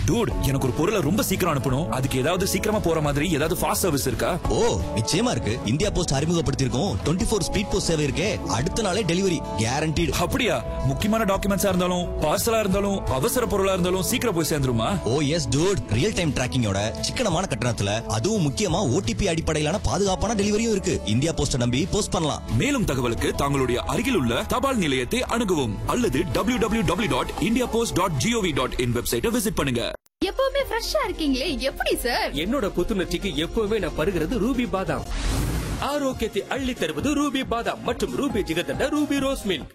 Dude எனக்கு ஒரு பொருளை ரொம்ப சீக்கிரம் அனுப்பணும் அதுக்கு ஏதாவது சீக்கிரமா போற மாதிரி ஏதாவது ஃபாஸ்ட் சர்வீஸ் இருக்கா ஓ நிச்சயமா இருக்கு இந்தியா போஸ்ட் அறிமுகப்படுத்தியிருக்கோம் டுவெண்ட்டி ஃபோர் ஸ்பீட் போஸ்ட் சேவை இருக்கே அடுத்த நாளே டெலிவரி கேரண்டீடு அப்படியா முக்கியமான டாக்குமெண்ட்ஸா இருந்தாலும் பார்சலா இருந்தாலும் அவசர பொருளா இருந்தாலும் சீக்கிரம் போய் சேர்ந்துருமா ஓ எஸ் டூட் ரியல் டைம் டிராக்கிங்கோட சிக்கனமான கட்டணத்துல அதுவும் முக்கியமா ஓடிபி அடிப்படையிலான பாதுகாப்பான டெலிவரியும் இருக்கு இந்தியா போஸ்ட நம்பி போஸ்ட் பண்ணலாம் மேலும் தகவலுக்கு தங்களுடைய அருகில் உள்ள தபால் நிலையத்தை அணுகவும் அல்லது W W W dot India post dot G O V dot in வெப்சைட்டை விசிட் பண்ணுங்க எப்பவுமே ஃப்ரெஷ்ஷா இருக்கீங்களே எப்படி சார் என்னோட புத்துணர்ச்சிக்கு எப்பவுமே நான் பருகிறது ரூபி பாதாம் ஆரோக்கியத்தை அள்ளி தருவது ரூபி பாதாம் மற்றும் Ruby jigarthanda Ruby rose milk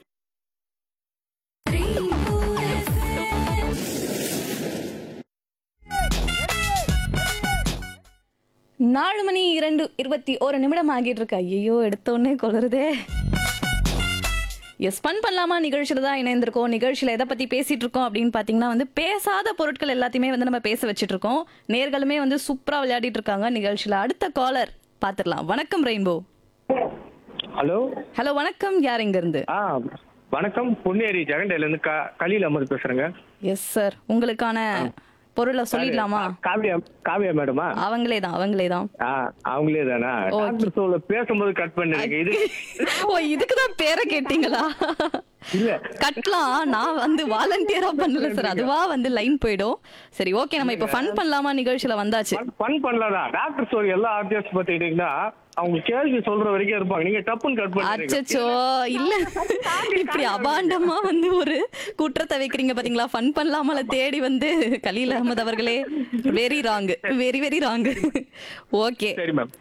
நாலு மணி இரண்டு இருபத்தி ஒரு நிமிடம் ஆகிட்டு இருக்கு ஐயோ எடுத்தோடனே கொளருதே எஸ் ஃபன் பண்ணலாமா நிகழ்ச்சியில் தான் இணைந்திருக்கோம் நிகழ்ச்சியில் எதை பற்றி பேசிட்டு இருக்கோம் அப்படின்னு பார்த்தீங்கன்னா வந்து பேசாத பொருட்கள் எல்லாத்தையுமே வந்து நம்ம பேச வச்சுட்டு இருக்கோம் நேர்களுமே வந்து சூப்பராக விளையாடிட்டு இருக்காங்க நிகழ்ச்சியில் அடுத்த காலர் பார்த்துடலாம் வணக்கம் ரெயின்போ ஹலோ ஹலோ வணக்கம் யார் இருந்து ஆ வணக்கம் பொன்னேரி ஜெகண்டையில இருந்து க கலியில் அமர் பேசுறேங்க எஸ் சார் உங்களுக்கான பொருளை சொல்லிடலாமா காவியா காவியா மேடமா அவங்களே தான் அவங்களே தான் ஆ அவங்களே தானா Okay. டாக்டர் சோல பேசும்போது கட் பண்ணிருங்க இது ஓ இதுக்கு தான் பேரை கேட்டீங்களா இல்ல கட்டலாம் நான் வந்து வாலண்டியரா பண்ணல சார் அதுவா வந்து லைன் போயிடும் சரி ஓகே நம்ம இப்ப ஃபன் பண்ணலாமா நிகழ்ச்சியில வந்தாச்சு ஃபன் பண்ணலாம் டாக்டர் சோல் எல்லா ஆர்டிஸ்ட் பார்த்துக்கிட்டீங்கன்னா அவங்க கேள்வி சொல்ற வரைக்கும் இருப்பாங்க நீங்க டப்புன்னு கட் பண்ணிருங்க அச்சச்சோ இல்ல இப்படி அபாண்டமா வந்து ஒரு குற்றத்தை வைக்கிறீங்க பாத்தீங்களா ஃபன் பண்ணலாமல தேடி வந்து கலீல் அகமது அவர்களே very wrong very very wrong okay சரி மேம்